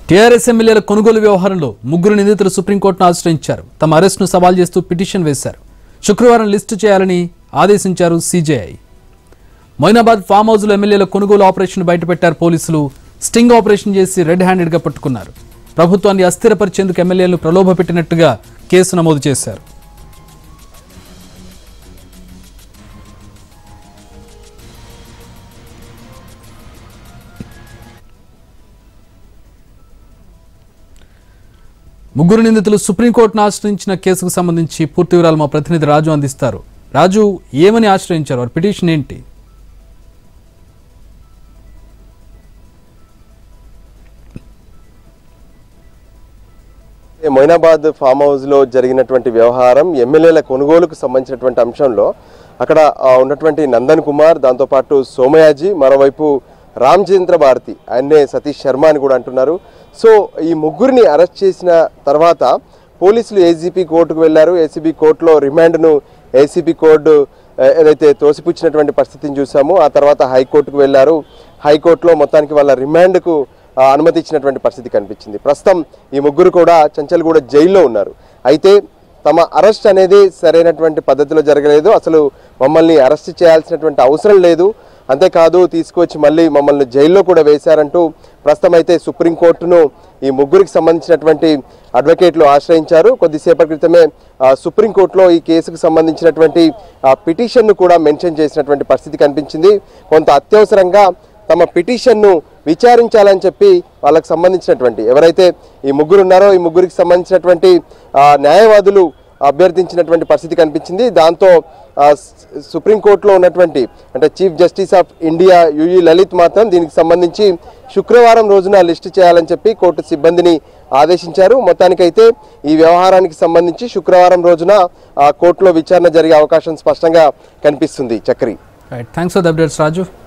TRS ఎమ్మెల్యేల కొనుగోలు వ్యవహారంలో ముగ్గురు నిందితులు సుప్రీంకోర్టును ఆశ్రయించారు తమ అరెస్టును సవాల్ చేస్తూ పిటిషన్ వేశారు శుక్రవారం లిస్టు చేయాలని ఆదేశించారు సీజేఐ మొయినాబాద్ ఫామ్ హౌస్లో ఎమ్మెల్యేల కొనుగోలు ఆపరేషన్ బయటపెట్టారు పోలీసులు స్టింగ్ ఆపరేషన్ చేసి రెడ్ హ్యాండెడ్గా పట్టుకున్నారు ప్రభుత్వాన్ని అస్థిరపరిచేందుకు ఎమ్మెల్యేలను ప్రలోభపెట్టినట్టుగా కేసు నమోదు చేశారు ముగ్గురు నిందితులు సుప్రీంకోర్టును ఆశ్రయించిన కేసుకు సంబంధించి పూర్తి వివరాలు మా ప్రతినిధి రాజు అందిస్తారు రాజు ఏమని ఆశ్రయించారు వారి పిటిషన్ ఏంటి మొయినాబాద్ ఫామ్ హౌస్ లో జరిగినటువంటి వ్యవహారం ఎమ్మెల్యేల కొనుగోలుకు సంబంధించినటువంటి అంశంలో అక్కడ ఆ, ఉన్నటువంటి నందన్ కుమార్ దాంతోపాటు సోమయాజీ మరోవైపు రామచంద్ర భారతి ఆయన్నే సతీష్ శర్మ అని కూడా అంటున్నారు సో ఈ ముగ్గురిని అరెస్ట్ చేసిన తర్వాత పోలీసులు ఏసీపీ కోర్టుకు వెళ్లారు ఏసీబీ కోర్టులో రిమాండ్ను ఏసీబీ కోర్టు ఆ, ఏదైతే తోసిపుచ్చినటువంటి పరిస్థితిని చూసాము ఆ తర్వాత హైకోర్టుకు వెళ్లారు హైకోర్టులో మొత్తానికి వాళ్ళ రిమాండ్కు ఆ, అనుమతి ఇచ్చినటువంటి పరిస్థితి కనిపించింది ప్రస్తుతం ఈ ముగ్గురు కూడా చంచల్గూడ జైల్లో ఉన్నారు అయితే తమ అరెస్ట్ అనేది సరైనటువంటి పద్ధతిలో జరగలేదు అసలు మమ్మల్ని అరెస్ట్ చేయాల్సినటువంటి అవసరం లేదు అంతేకాదు తీసుకొచ్చి మళ్ళీ మమ్మల్ని జైల్లో కూడా వేశారంటూ ప్రస్తుతం అయితే సుప్రీంకోర్టును ఈ ముగ్గురికి సంబంధించినటువంటి అడ్వకేట్లు ఆశ్రయించారు కొద్దిసేపటి క్రితమే ఆ, సుప్రీంకోర్టులో ఈ కేసుకు సంబంధించినటువంటి ఆ, పిటిషన్ను కూడా మెన్షన్ చేసినటువంటి పరిస్థితి కనిపించింది కొంత అత్యవసరంగా తమ పిటిషన్ను విచారించాలని చెప్పి వాళ్ళకి సంబంధించినటువంటి ఎవరైతే ఈ ముగ్గురు ఉన్నారో ఈ ముగ్గురికి సంబంధించినటువంటి ఆ, న్యాయవాదులు అభ్యర్థించినటువంటి పరిస్థితి కనిపించింది దాంతో ఆ, స్- సుప్రీంకోర్టులో ఉన్నటువంటి అంటే chief justice of India U U Lalit మాత్రం దీనికి సంబంధించి శుక్రవారం రోజున లిస్టు చేయాలని చెప్పి కోర్టు సిబ్బందిని ఆదేశించారు మొత్తానికైతే ఈ వ్యవహారానికి సంబంధించి శుక్రవారం రోజున ఆ, కోర్టులో విచారణ జరిగే అవకాశం స్పష్టంగా కనిపిస్తుంది Chakri right thanks for the updates Raju